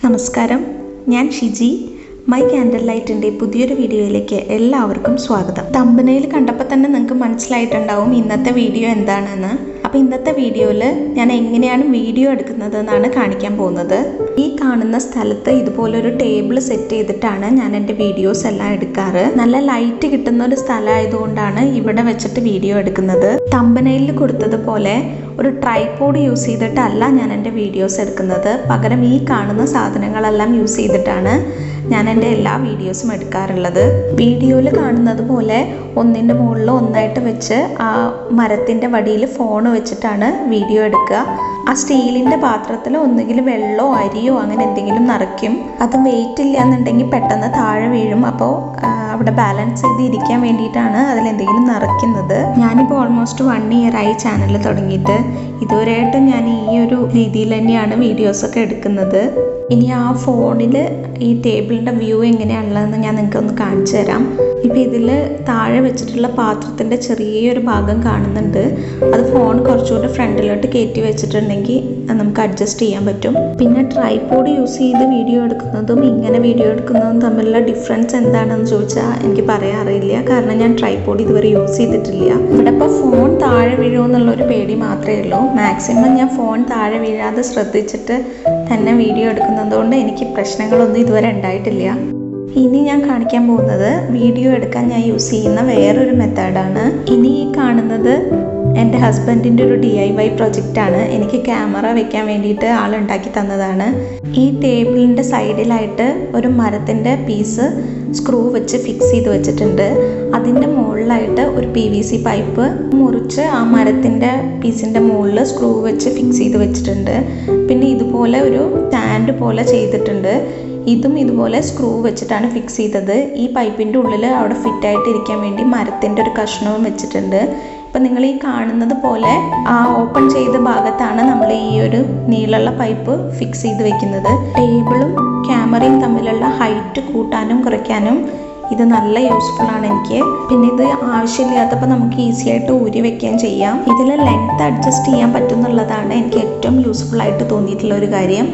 നമസ്കാരം ഞാൻ Shiji my candle ലൈറ്റിൻ്റെ പുതിയൊരു വീഡിയോയിലേക്ക് എല്ലാവർക്കും സ്വാഗതം തമ്പനയിൽ കണ്ടപ്പോൾ തന്നെ നിങ്ങൾക്ക് മനസ്സിലായിട്ടുണ്ടാവും ഇന്നത്തെ വീഡിയോ എന്താണെന്ന് അപ്പോൾ ഇന്നത്തെ വീഡിയോയിൽ ഞാൻ എങ്ങനെയാണ് വീഡിയോ എടുക്കുന്നത് എന്നാണ് കാണിക്കാൻ പോകുന്നത് ഈ കാണുന്ന സ്ഥലത്ത് ഇതുപോലൊരു ടേബിൾ സെറ്റ് ചെയ്തിട്ടാണ് ഞാൻ എൻ്റെ വീഡിയോസ് എല്ലാം എടുക്കാറ് നല്ല ലൈറ്റ് കിട്ടുന്ന ഒരു സ്ഥലമായതുകൊണ്ടാണ് ഇവിടെ വെച്ചിട്ട് വീഡിയോ എടുക്കുന്നത് തമ്പനയിൽ കൊടുത്തതുപോലെ ഒരു ട്രൈപോഡ് യൂസ് ചെയ്തിട്ടല്ല ഞാൻ എൻ്റെ വീഡിയോസ് എടുക്കുന്നത് പകരം ഈ കാണുന്ന സാധനങ്ങളെല്ലാം യൂസ് ചെയ്തിട്ടാണ് ഞാൻ എൻ്റെ എല്ലാ വീഡിയോസും എടുക്കാറുള്ളത് വീഡിയോയിൽ കാണുന്നത് പോലെ ഒന്നിൻ്റെ മുകളിൽ ഒന്നായിട്ട് വെച്ച് ആ മരത്തിൻ്റെ വടിയിൽ ഫോൺ വെച്ചിട്ടാണ് വീഡിയോ എടുക്കുക ആ സ്റ്റീലിൻ്റെ പാത്രത്തിൽ ഒന്നുകിൽ വെള്ളമോ അരിയോ അങ്ങനെ എന്തെങ്കിലും നിറയ്ക്കും അത് വെയിറ്റ് ഇല്ല എന്നുണ്ടെങ്കിൽ പെട്ടെന്ന് താഴെ വീഴും അപ്പോൾ അവിടെ ബാലൻസ് ചെയ്ത് ഇരിക്കാൻ വേണ്ടിയിട്ടാണ് അതിലെന്തെങ്കിലും നിറയ്ക്കുന്നത് ഞാനിപ്പോൾ ഓൾമോസ്റ്റ് വൺ ഇയർ ആയി ചാനൽ തുടങ്ങിയിട്ട് ഇതുവരെയായിട്ടും ഞാൻ ഈ ഒരു രീതിയിൽ തന്നെയാണ് വീഡിയോസൊക്കെ എടുക്കുന്നത് ഇനി ആ ഫോണിൽ ഈ ടേബിളിൻ്റെ വ്യൂ എങ്ങനെയാണുള്ളതെന്ന് ഞാൻ നിങ്ങൾക്ക് ഒന്ന് കാണിച്ചു തരാം ഇപ്പോൾ ഇതിൽ താഴെ വെച്ചിട്ടുള്ള പാത്രത്തിൻ്റെ ചെറിയൊരു ഭാഗം കാണുന്നുണ്ട് അത് ഫോൺ കുറച്ചുകൂടി ഫ്രണ്ടിലോട്ട് കയറ്റി വെച്ചിട്ടുണ്ടെങ്കിൽ അത് നമുക്ക് അഡ്ജസ്റ്റ് ചെയ്യാൻ പറ്റും പിന്നെ ട്രൈപോഡ് യൂസ് ചെയ്ത് വീഡിയോ എടുക്കുന്നതും ഇങ്ങനെ വീഡിയോ എടുക്കുന്നതും തമ്മിലുള്ള ഡിഫറൻസ് എന്താണെന്ന് ചോദിച്ചാൽ എനിക്ക് പറയാൻ അറിയില്ല കാരണം ഞാൻ ട്രൈപോഡ് ഇതുവരെ യൂസ് ചെയ്തിട്ടില്ല ഇവിടെ ഇപ്പോൾ ഫോൺ താഴെ വീഴുമോ എന്നുള്ളൊരു പേടി മാത്രമേ ഉള്ളൂ മാക്സിമം ഞാൻ ഫോൺ താഴെ വീഴാതെ ശ്രദ്ധിച്ചിട്ട് തന്നെ വീഡിയോ എടുക്കുന്നതുകൊണ്ട് എനിക്ക് പ്രശ്നങ്ങളൊന്നും ഇതുവരെ ഉണ്ടായിട്ടില്ല ഇനി ഞാൻ കാണിക്കാൻ പോകുന്നത് വീഡിയോ എടുക്കാൻ ഞാൻ യൂസ് ചെയ്യുന്ന വേറൊരു മെത്തേഡാണ് ഇനി ഈ കാണുന്നത് എൻ്റെ ഹസ്ബൻഡിൻ്റെ ഒരു ഡി ഐ വൈ പ്രൊജക്റ്റാണ് എനിക്ക് ക്യാമറ വെക്കാൻ വേണ്ടിയിട്ട് ആളുണ്ടാക്കി തന്നതാണ് ഈ ടേബിളിൻ്റെ സൈഡിലായിട്ട് ഒരു മരത്തിൻ്റെ പീസ് സ്ക്രൂ വെച്ച് ഫിക്സ് ചെയ്ത് വെച്ചിട്ടുണ്ട് അതിൻ്റെ മുകളിലായിട്ട് ഒരു പി വി സി പൈപ്പ് മുറിച്ച് ആ മരത്തിൻ്റെ പീസിൻ്റെ മുകളിൽ സ്ക്രൂ വെച്ച് ഫിക്സ് ചെയ്ത് വെച്ചിട്ടുണ്ട് പിന്നെ ഇതുപോലെ ഒരു സ്റ്റാൻഡ് പോലെ ചെയ്തിട്ടുണ്ട് ഇതും ഇതുപോലെ സ്ക്രൂ വെച്ചിട്ടാണ് ഫിക്സ് ചെയ്തത് ഈ പൈപ്പിൻ്റെ ഉള്ളിൽ അവിടെ ഫിറ്റായിട്ട് ഇരിക്കാൻ വേണ്ടി മരത്തിൻ്റെ ഒരു കഷ്ണവും വെച്ചിട്ടുണ്ട് ഇപ്പം നിങ്ങൾ ഈ കാണുന്നത് പോലെ ആ ഓപ്പൺ ചെയ്ത ഭാഗത്താണ് നമ്മൾ ഈ ഒരു നീളമുള്ള പൈപ്പ് ഫിക്സ് ചെയ്ത് വെക്കുന്നത് ടേബിളും ക്യാമറയും തമ്മിലുള്ള ഹൈറ്റ് കൂട്ടാനും കുറയ്ക്കാനും ഇത് നല്ല യൂസ്ഫുൾ ആണ് എനിക്ക് പിന്നെ ഇത് ആവശ്യമില്ലാത്തപ്പോൾ നമുക്ക് ഈസി ആയിട്ട് ഊരി വെക്കുകയും ചെയ്യാം ഇതിൽ ലെങ്ത് അഡ്ജസ്റ്റ് ചെയ്യാൻ പറ്റുന്നുള്ളതാണ് എനിക്ക് ഏറ്റവും യൂസ്ഫുൾ ആയിട്ട് തോന്നിയിട്ടുള്ള ഒരു കാര്യം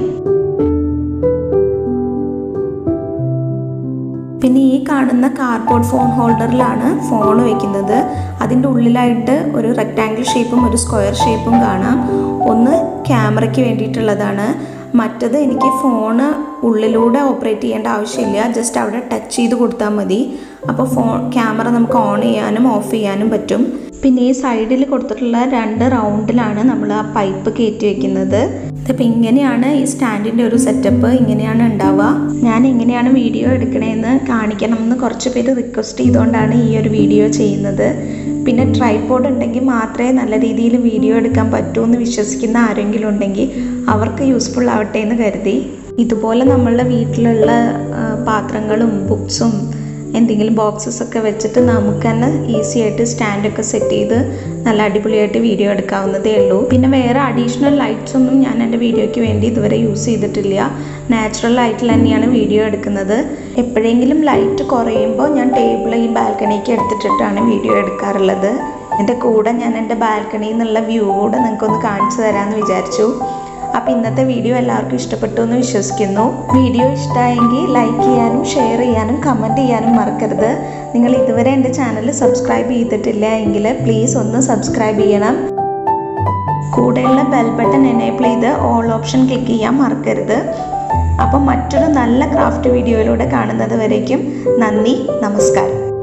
പിന്നെ ഈ കാണുന്ന കാർഡ്ബോർഡ് ഫോൺ ഹോൾഡറിലാണ് ഫോൺ വെക്കുന്നത് അതിൻ്റെ ഉള്ളിലായിട്ട് ഒരു റെക്റ്റാങ്കിൾ ഷേപ്പും ഒരു സ്ക്വയർ ഷേപ്പും കാണാം ഒന്ന് ക്യാമറയ്ക്ക് വേണ്ടിയിട്ടുള്ളതാണ് മറ്റത് എനിക്ക് ഫോണ് ഉള്ളിലൂടെ ഓപ്പറേറ്റ് ചെയ്യേണ്ട ആവശ്യമില്ല ജസ്റ്റ് അവിടെ ടച്ച് ചെയ്ത് കൊടുത്താൽ മതി അപ്പോൾ ഫോൺ ക്യാമറ നമുക്ക് ഓൺ ചെയ്യാനും ഓഫ് ചെയ്യാനും പറ്റും പിന്നെ ഈ സൈഡിൽ കൊടുത്തിട്ടുള്ള രണ്ട് റൗണ്ടിലാണ് നമ്മൾ ആ പൈപ്പ് കയറ്റി വെക്കുന്നത് ഇതിപ്പോൾ ഇങ്ങനെയാണ് ഈ സ്റ്റാൻഡിൻ്റെ ഒരു സെറ്റപ്പ് ഇങ്ങനെയാണ് ഉണ്ടാവുക ഞാൻ എങ്ങനെയാണ് വീഡിയോ എടുക്കണേന്ന് കാണിക്കണം എന്ന് കുറച്ച് പേര് റിക്വസ്റ്റ് ചെയ്തുകൊണ്ടാണ് ഈ ഒരു വീഡിയോ ചെയ്യുന്നത് പിന്നെ ട്രൈപോഡ് ഉണ്ടെങ്കിൽ മാത്രമേ നല്ല രീതിയിൽ വീഡിയോ എടുക്കാൻ പറ്റൂ എന്ന് വിശ്വസിക്കുന്ന ആരെങ്കിലും ഉണ്ടെങ്കിൽ അവർക്ക് യൂസ്ഫുൾ ആവട്ടെ എന്ന് കരുതി ഇതുപോലെ നമ്മളുടെ വീട്ടിലുള്ള പാത്രങ്ങളും ബുക്സും എന്തെങ്കിലും ബോക്സസ് ഒക്കെ വെച്ചിട്ട് നമുക്ക് തന്നെ ഈസി ആയിട്ട് സ്റ്റാൻഡൊക്കെ സെറ്റ് ചെയ്ത് നല്ല അടിപൊളിയായിട്ട് വീഡിയോ എടുക്കാവുന്നതേ ഉള്ളൂ പിന്നെ വേറെ അഡീഷണൽ ലൈറ്റ്സ് ഒന്നും ഞാൻ എൻ്റെ വീഡിയോയ്ക്ക് വേണ്ടി ഇതുവരെ യൂസ് ചെയ്തിട്ടില്ല നാച്ചുറൽ ലൈറ്റിൽ തന്നെയാണ് വീഡിയോ എടുക്കുന്നത് എപ്പോഴെങ്കിലും ലൈറ്റ് കുറയുമ്പോൾ ഞാൻ ടേബിൾ ഈ ബാൽക്കണിക്ക് എടുത്തിട്ടിട്ടാണ് വീഡിയോ എടുക്കാറുള്ളത് എൻ്റെ കൂടെ ഞാൻ എൻ്റെ ബാൽക്കണിയിൽ നിന്നുള്ള വ്യൂ കൂടെ നിങ്ങൾക്കൊന്ന് കാണിച്ചു തരാമെന്ന് വിചാരിച്ചു അപ്പോൾ ഇന്നത്തെ വീഡിയോ എല്ലാവർക്കും ഇഷ്ടപ്പെട്ടു എന്ന് വിശ്വസിക്കുന്നു വീഡിയോ ഇഷ്ടമായെങ്കിൽ ലൈക്ക് ചെയ്യാനും ഷെയർ ചെയ്യാനും കമൻറ്റ് ചെയ്യാനും മറക്കരുത് നിങ്ങൾ ഇതുവരെ എൻ്റെ ചാനൽ സബ്സ്ക്രൈബ് ചെയ്തിട്ടില്ല എങ്കിൽ പ്ലീസ് ഒന്ന് സബ്സ്ക്രൈബ് ചെയ്യണം കൂടെയുള്ള ബെൽ ബട്ടൺ എനേബിൾ ചെയ്ത് ഓൾ ഓപ്ഷൻ ക്ലിക്ക് ചെയ്യാൻ മറക്കരുത് അപ്പോൾ മറ്റൊരു നല്ല ക്രാഫ്റ്റ് വീഡിയോയിലൂടെ കാണുന്നത് വരേക്കും നന്ദി നമസ്കാരം